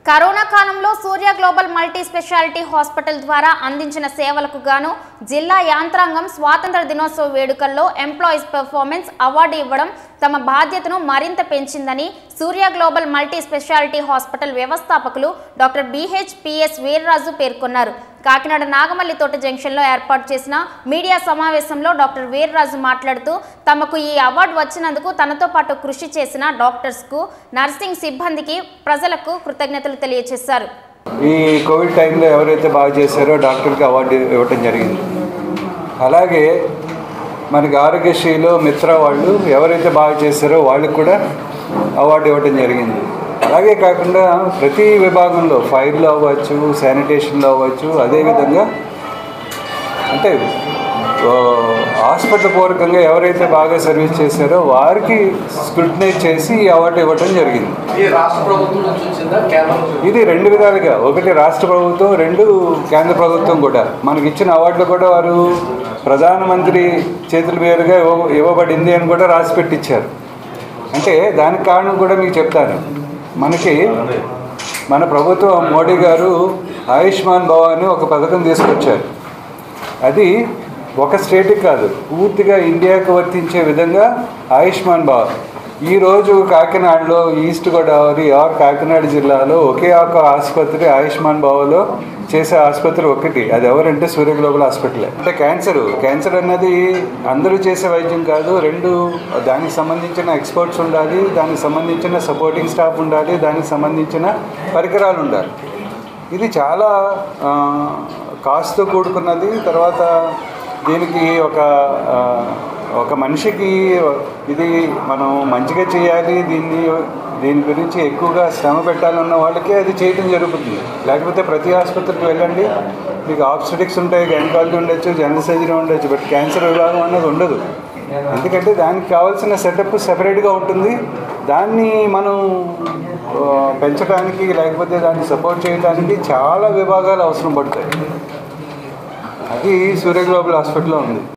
corona కాలంలో Surya global multi speciality hospital ద్వారా అందించిన సేవలకు గాను జిల్లా యాంత్రాంగం స్వాతంత్ర దినోత్సవ వేడుకల్లో ఎంప్లాయీస్ పెర్ఫార్మెన్స్ అవార్డు ఇవ్వడం తమ బాధ్యతను మరింత పెంచిందని Surya global multi speciality hospital వ్యవస్థాపకులు డాక్టర్ బిహెచ్పిఎస్ వీర్రాజు పేర్కొన్నారు కాకినాడ నాగమల్లి తోట జంక్షన్లో ఏర్పాటు చేసిన మీడియా సమావేశంలో డాక్టర్ వీర్రాజు మాట్లాడుతూ తమకు ఈ అవార్డు వచ్చినందుకు తనతో పాటు కృషి చేసిన డాక్టర్స్కు నర్సింగ్ సిబ్బందికి ప్రజలకు కృతజ్ఞతలు తెలియజేశారు ఈ కోవిడ్ టైంలో ఎవరైతే బాగా చేశారో డాక్టర్కి అవార్డు ఇవ్వటం జరిగింది అలాగే మనకి ఆరోగ్యశ్రీలో మిత్ర వాళ్ళు ఎవరైతే బాగా చేశారో వాళ్ళకి కూడా అవార్డు ఇవ్వటం జరిగింది అలాగే కాకుండా ప్రతి విభాగంలో ఫైర్లో అవ్వచ్చు శానిటేషన్లో అవ్వచ్చు అదేవిధంగా అంటే ఆ, హాస్పిటల్ పూర్వకంగా ఎవరైతే బాగా సర్వీస్ చేశారో వారికి స్క్రూటినైజ్ చేసి ఈ అవార్డు ఇవ్వటం జరిగింది ఇది రాష్ట్ర ప్రభుత్వం నుంచి వచ్చిందా కేంద్రం నుంచి ఇది రెండు విధాలుగా ఒకటి రాష్ట్ర ప్రభుత్వం రెండు కేంద్ర ప్రభుత్వం కూడా మనకి ఇచ్చిన అవార్డులు కూడా వారు ప్రధానమంత్రి చేతుల మీదుగా ఇవ్వ ఇవ్వబడింది అని కూడా రాసి పెట్టించారు అంటే దానికి కారణం కూడా మీకు చెప్తాను మనకి మన ప్రభుత్వం మోడీ గారు ఆయుష్మాన్ భవ అని ఒక పథకం తీసుకొచ్చారు అది ఒక స్టేట్కి కాదు పూర్తిగా ఇండియాకు వర్తించే విధంగా ఆయుష్మాన్ భారత్ ఈరోజు కాకినాడలో ఈస్ట్ గోదావరి ఆర్ కాకినాడ జిల్లాలో ఒకే ఒక ఆసుపత్రి ఆయుష్మాన్ భావలో చేసే ఆసుపత్రి ఒకటి అది ఎవరంటే సూర్య గ్లోబల్ హాస్పిటలే అంటే క్యాన్సర్ క్యాన్సర్ అన్నది అందరూ చేసే వైద్యం కాదు రెండు దానికి సంబంధించిన ఎక్స్పర్ట్స్ ఉండాలి దానికి సంబంధించిన సపోర్టింగ్ స్టాఫ్ ఉండాలి దానికి సంబంధించిన పరికరాలు ఉండాలి ఇది చాలా ఆ, కాస్ట్తో కూడుకున్నది తర్వాత దీనికి ఒక ఆ, ఒక మనిషికి ఇది మనం మంచిగా చేయాలి దీన్ని దీని గురించి ఎక్కువగా శ్రమ పెట్టాలన్న వాళ్ళకే అది చేయటం జరుగుతుంది లేకపోతే ప్రతి ఆసుపత్రికి వెళ్ళండి మీకు ఆబ్స్టెటిక్స్ ఉంటాయి గైనకాలజీ ఉండొచ్చు జనరల్ సర్జరీ ఉండొచ్చు బట్ క్యాన్సర్ విభాగం అన్నది ఉండదు ఎందుకంటే దానికి కావాల్సిన సెటప్ సెపరేట్గా ఉంటుంది దాన్ని మనం ఆ, పెంచడానికి లేకపోతే దాన్ని సపోర్ట్ చేయడానికి చాలా విభాగాలు అవసరం పడతాయి అది సూర్య గ్లోబల్ హాస్పిటల్లో ఉంది